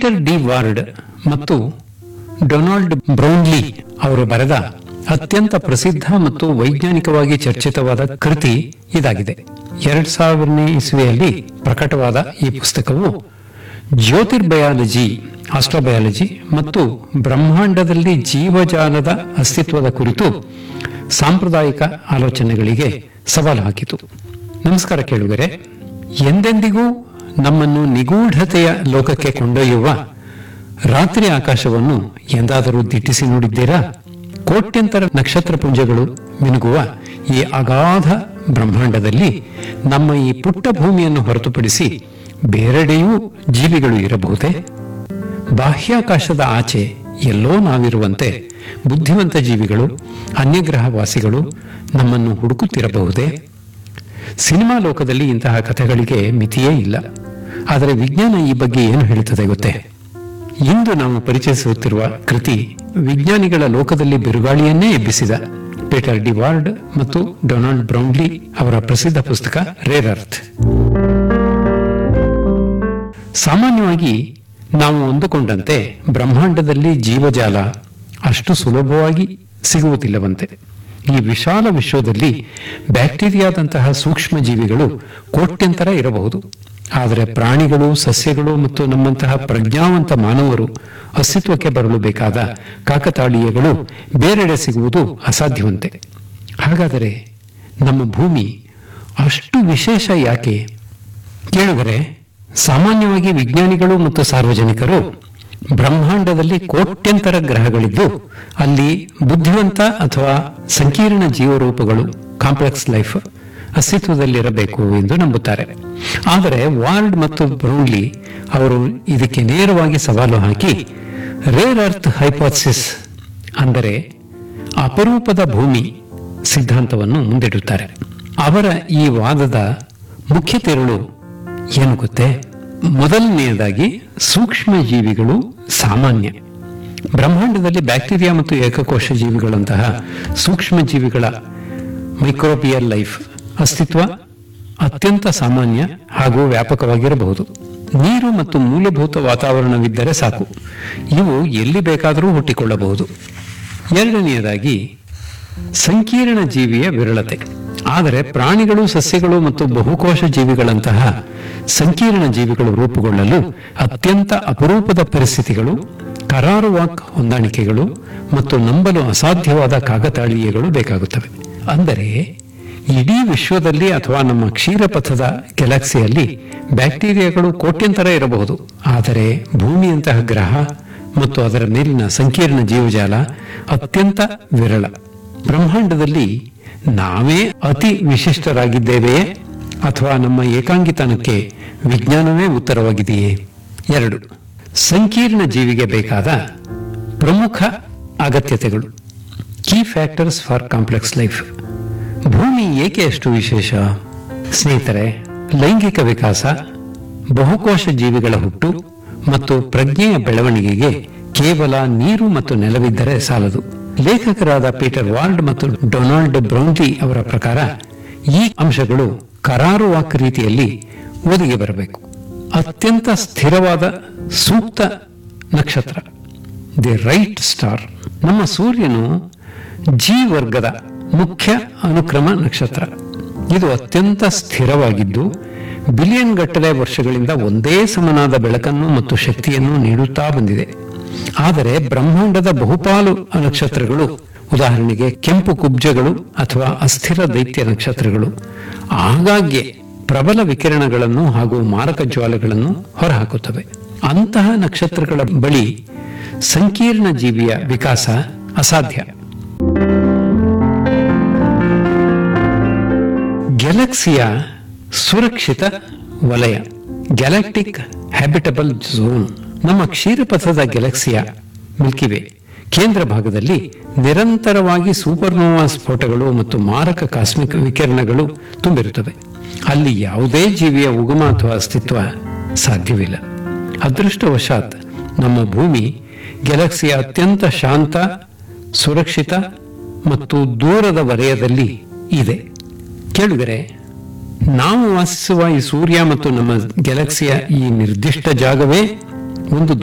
Peter D Ward ಮತ್ತು Donald Brownlee ಅವರು ಬರೆದ ಅತ್ಯಂತ ಪ್ರಸಿದ್ಧ ಮತ್ತು ವೈಜ್ಞಾನಿಕವಾಗಿ ಚರ್ಚಿತವಾದ ಕೃತಿ ಇದಾಗಿದೆ ಎರಡ್ ಸಾವಿರನೇ ಇಸ್ವಿಯಲ್ಲಿ ಪ್ರಕಟವಾದ ಈ ಪುಸ್ತಕವು ಜ್ಯೋತಿರ್ಬಯಾಲಜಿ ಆಸ್ಟ್ರೋಬಯಾಲಜಿ ಮತ್ತು ಬ್ರಹ್ಮಾಂಡದಲ್ಲಿ ಜೀವಜಾಲದ ಅಸ್ತಿತ್ವದ ಕುರಿತು ಸಾಂಪ್ರದಾಯಿಕ ಆಲೋಚನೆಗಳಿಗೆ ಸವಾಲು ಹಾಕಿತು ನಮಸ್ಕಾರ ಕೇಳುಗರೆ ಎಂದೆಂದಿಗೂ ನಮ್ಮನ್ನು ನಿಗೂಢತೆಯ ಲೋಕಕ್ಕೆ ಕೊಂಡೊಯ್ಯುವ ರಾತ್ರಿ ಆಕಾಶವನ್ನು ಎಂದಾದರೂ ದಿಟ್ಟಿಸಿ ನೋಡಿದ್ದೀರಾ ಕೋಟ್ಯಂತರ ನಕ್ಷತ್ರ ಪುಂಜಗಳು ಮಿನುಗುವ ಈ ಅಗಾಧ ಬ್ರಹ್ಮಾಂಡದಲ್ಲಿ ನಮ್ಮ ಈ ಪುಟ್ಟ ಭೂಮಿಯನ್ನು ಹೊರತುಪಡಿಸಿ ಬೇರೆಡೆಯೂ ಜೀವಿಗಳು ಇರಬಹುದೇ ಬಾಹ್ಯಾಕಾಶದ ಆಚೆ ಎಲ್ಲೋ ನಾವಿರುವಂತೆ ಬುದ್ಧಿವಂತ ಜೀವಿಗಳು ಅನ್ಯಗ್ರಹವಾಸಿಗಳು ನಮ್ಮನ್ನು ಹುಡುಕುತ್ತಿರಬಹುದೇ ಸಿನಿಮಾ ಲೋಕದಲ್ಲಿ ಇಂತಹ ಕಥೆಗಳಿಗೆ ಮಿತಿಯೇ ಇಲ್ಲ ಆದರೆ ವಿಜ್ಞಾನ ಈ ಬಗ್ಗೆ ಏನು ಹೇಳುತ್ತದೆ ಗೊತ್ತೇ ಇಂದು ನಾವು ಪರಿಚಯಿಸುತ್ತಿರುವ ಕೃತಿ ವಿಜ್ಞಾನಿಗಳ ಲೋಕದಲ್ಲಿ ಬಿರುಗಾಳಿಯನ್ನೇ ಎಬ್ಬಿಸಿದ ಪೀಟರ್ ಡಿ ವಾರ್ಡ್ ಮತ್ತು ಡೊನಾಲ್ಡ್ ಬ್ರೌನ್ಲಿ ಅವರ ಪ್ರಸಿದ್ಧ ಪುಸ್ತಕ ರೇರ್ ಅರ್ತ್ ಸಾಮಾನ್ಯವಾಗಿ ನಾವು ಅಂದುಕೊಂಡಂತೆ ಬ್ರಹ್ಮಾಂಡದಲ್ಲಿ ಜೀವಜಾಲ ಅಷ್ಟು ಸುಲಭವಾಗಿ ಸಿಗುವುದಿಲ್ಲವಂತೆ ಈ ವಿಶಾಲ ವಿಶ್ವದಲ್ಲಿ ಬ್ಯಾಕ್ಟೀರಿಯಾದಂತಹ ಸೂಕ್ಷ್ಮ ಜೀವಿಗಳು ಕೋಟ್ಯಂತರ ಇರಬಹುದು ಆದರೆ ಪ್ರಾಣಿಗಳು ಸಸ್ಯಗಳು ಮತ್ತು ನಮ್ಮಂತಹ ಪ್ರಜ್ಞಾವಂತ ಮಾನವರು ಅಸ್ತಿತ್ವಕ್ಕೆ ಬರಲು ಬೇಕಾದ ಕಾಕತಾಳೀಯಗಳು ಬೇರೆಡೆ ಸಿಗುವುದು ಅಸಾಧ್ಯವಂತೆ ಹಾಗಾದರೆ ನಮ್ಮ ಭೂಮಿ ಅಷ್ಟು ವಿಶೇಷ ಯಾಕೆ ಕೇಳುಗರೆ ಸಾಮಾನ್ಯವಾಗಿ ವಿಜ್ಞಾನಿಗಳು ಮತ್ತು ಸಾರ್ವಜನಿಕರು ಬ್ರಹ್ಮಾಂಡದಲ್ಲಿ ಕೋಟ್ಯಂತರ ಗ್ರಹಗಳಿದ್ದು ಅಲ್ಲಿ ಬುದ್ಧಿವಂತ ಅಥವಾ ಸಂಕೀರ್ಣ ಜೀವರೂಪಗಳು ಕಾಂಪ್ಲೆಕ್ಸ್ ಲೈಫ್ ಅಸ್ತಿತ್ವದಲ್ಲಿರಬೇಕು ಎಂದು ನಂಬುತ್ತಾರೆ ಆದರೆ ವಾರ್ಡ್ ಮತ್ತು ಬ್ರೌನ್ಲಿ ಅವರು ಇದಕ್ಕೆ ನೇರವಾಗಿ ಸವಾಲು ಹಾಕಿ ರೇರ್ ಅರ್ತ್ ಹೈಪೋಥಿಸಿಸ್ ಅಂದರೆ ಅಪರೂಪದ ಭೂಮಿ ಸಿದ್ಧಾಂತವನ್ನು ಮುಂದಿಡುತ್ತಾರೆ ಅವರ ಈ ವಾದದ ಮುಖ್ಯ ತಿರುಳು ಏನು ಗೊತ್ತೇ ಮೊದಲನೆಯದಾಗಿ ಸೂಕ್ಷ್ಮ ಜೀವಿಗಳು ಸಾಮಾನ್ಯ ಬ್ರಹ್ಮಾಂಡದಲ್ಲಿ ಬ್ಯಾಕ್ಟೀರಿಯಾ ಮತ್ತು ಏಕಕೋಶ ಜೀವಿಗಳಂತಹ ಸೂಕ್ಷ್ಮ ಜೀವಿಗಳ ಮೈಕ್ರೋಬಿಯಲ್ ಲೈಫ್ ಅಸ್ತಿತ್ವ ಅತ್ಯಂತ ಸಾಮಾನ್ಯ ಹಾಗೂ ವ್ಯಾಪಕವಾಗಿರಬಹುದು ನೀರು ಮತ್ತು ಮೂಲಭೂತ ವಾತಾವರಣವಿದ್ದರೆ ಸಾಕು ಇವು ಎಲ್ಲಿ ಬೇಕಾದರೂ ಹುಟ್ಟಿಕೊಳ್ಳಬಹುದು ಎರಡನೆಯದಾಗಿ ಸಂಕೀರ್ಣ ಜೀವಿಯ ವಿರಳತೆ ಆದರೆ ಪ್ರಾಣಿಗಳು ಸಸ್ಯಗಳು ಮತ್ತು ಬಹುಕೋಶ ಜೀವಿಗಳಂತಹ ಸಂಕೀರ್ಣ ಜೀವಿಗಳು ರೂಪುಗೊಳ್ಳಲು ಅತ್ಯಂತ ಅಪರೂಪದ ಪರಿಸ್ಥಿತಿಗಳು ಕರಾರುವಾಕ್ ಹೊಂದಾಣಿಕೆಗಳು ಮತ್ತು ನಂಬಲು ಅಸಾಧ್ಯವಾದ ಕಾಗತಾಳೀಯಗಳು ಬೇಕಾಗುತ್ತವೆ ಅಂದರೆ ಇಡೀ ವಿಶ್ವದಲ್ಲಿ ಅಥವಾ ನಮ್ಮ ಕ್ಷೀರಪಥದ ಗ್ಯಾಲಕ್ಸಿಯಲ್ಲಿ ಬ್ಯಾಕ್ಟೀರಿಯಾಗಳು ಕೋಟ್ಯಂತರ ಇರಬಹುದು ಆದರೆ ಭೂಮಿಯಂತಹ ಗ್ರಹ ಮತ್ತು ಅದರ ಮೇಲಿನ ಸಂಕೀರ್ಣ ಜೀವಜಾಲ ಅತ್ಯಂತ ವಿರಳ ಬ್ರಹ್ಮಾಂಡದಲ್ಲಿ ನಾವೇ ಅತಿ ವಿಶಿಷ್ಟರಾಗಿದ್ದೇವೆಯೇ ಅಥವಾ ನಮ್ಮ ಏಕಾಂಗಿತನಕ್ಕೆ ವಿಜ್ಞಾನವೇ ಉತ್ತರವಾಗಿದೆಯೇ ಎರಡು ಸಂಕೀರ್ಣ ಜೀವಿಗೆ ಬೇಕಾದ ಪ್ರಮುಖ ಅಗತ್ಯತೆಗಳು key factors for complex life ಭೂಮಿ ಏಕೆ ಅಷ್ಟು ವಿಶೇಷ ಸ್ನೇಹಿತರೆ ಲೈಂಗಿಕ ವಿಕಾಸ ಬಹುಕೋಶ ಜೀವಿಗಳ ಹುಟ್ಟು ಮತ್ತು ಪ್ರಜ್ಞೆಯ ಬೆಳವಣಿಗೆಗೆ ಕೇವಲ ನೀರು ಮತ್ತು ನೆಲವಿದ್ದರೆ ಸಾಲದು ಲೇಖಕರಾದ ಪೀಟರ್ ವಾರ್ಡ್ ಮತ್ತು ಡೊನಾಲ್ಡ್ ಬ್ರೌನ್ಲಿ ಅವರ ಪ್ರಕಾರ ಈ ಅಂಶಗಳು ಕರಾರುವಾಕ್ ರೀತಿಯಲ್ಲಿ ಒದಗಿ ಬರಬೇಕು ಅತ್ಯಂತ ಸ್ಥಿರವಾದ ಸೂಕ್ತ ನಕ್ಷತ್ರ ದಿ ರೈಟ್ ಸ್ಟಾರ್ ನಮ್ಮ ಸೂರ್ಯನು ಜಿ ವರ್ಗದ ಮುಖ್ಯ ಅನುಕ್ರಮ ನಕ್ಷತ್ರ ಇದು ಅತ್ಯಂತ ಸ್ಥಿರವಾಗಿದ್ದು ಬಿಲಿಯನ್ ಗಟ್ಟಲೆ ವರ್ಷಗಳಿಂದ ಒಂದೇ ಸಮನಾದ ಬೆಳಕನ್ನು ಮತ್ತು ಶಕ್ತಿಯನ್ನು ನೀಡುತ್ತಾ ಬಂದಿದೆ ಆದರೆ ಬ್ರಹ್ಮಾಂಡದ ಬಹುಪಾಲು ನಕ್ಷತ್ರಗಳು ಉದಾಹರಣೆಗೆ ಕೆಂಪು ಕುಬ್ಜಗಳು ಅಥವಾ ಅಸ್ಥಿರ ದೈತ್ಯ ನಕ್ಷತ್ರಗಳು ಆಗಾಗ್ಗೆ ಪ್ರಬಲ ವಿಕಿರಣಗಳನ್ನು ಹಾಗೂ ಮಾರಕ ಜ್ವಾಲೆಗಳನ್ನು ಹೊರಹಾಕುತ್ತವೆ ಅಂತಹ ನಕ್ಷತ್ರಗಳ ಬಳಿ ಸಂಕೀರ್ಣ ಜೀವಿಯ ವಿಕಾಸ ಅಸಾಧ್ಯ ಗ್ಯಾಲಕ್ಸಿಯ ಸುರಕ್ಷಿತ ವಲಯ ಗ್ಯಾಲಕ್ಟಿಕ್ ಹ್ಯಾಬಿಟಬಲ್ ಝೋನ್ ನಮ್ಮ ಕ್ಷೀರಪಥದ ಗ್ಯಾಲಕ್ಸಿಯ ಮಿಲ್ಕಿವೆ ಕೇಂದ್ರ ಭಾಗದಲ್ಲಿ ನಿರಂತರವಾಗಿ ಸೂಪರ್ನೋವಾ ಸ್ಫೋಟಗಳು ಮತ್ತು ಮಾರಕ ಕಾಸ್ಮಿಕ್ ವಿಕಿರಣಗಳು ತುಂಬಿರುತ್ತವೆ ಅಲ್ಲಿ ಯಾವುದೇ ಜೀವಿಯ ಉಗಮ ಅಥವಾ ಅಸ್ತಿತ್ವ ಸಾಧ್ಯವಿಲ್ಲ ಅದೃಷ್ಟವಶಾತ್ ನಮ್ಮ ಭೂಮಿ ಗ್ಯಾಲಕ್ಸಿಯ ಅತ್ಯಂತ ಶಾಂತ ಸುರಕ್ಷಿತ ಮತ್ತು ದೂರದ ವಲಯದಲ್ಲಿ ಇದೆ ಕೇಳಿದರೆ ನಾವು ವಾಸಿಸುವ ಈ ಸೂರ್ಯ ಮತ್ತು ನಮ್ಮ ಗ್ಯಾಲಕ್ಸಿಯ ಈ ನಿರ್ದಿಷ್ಟ ಜಾಗವೇ ಒಂದು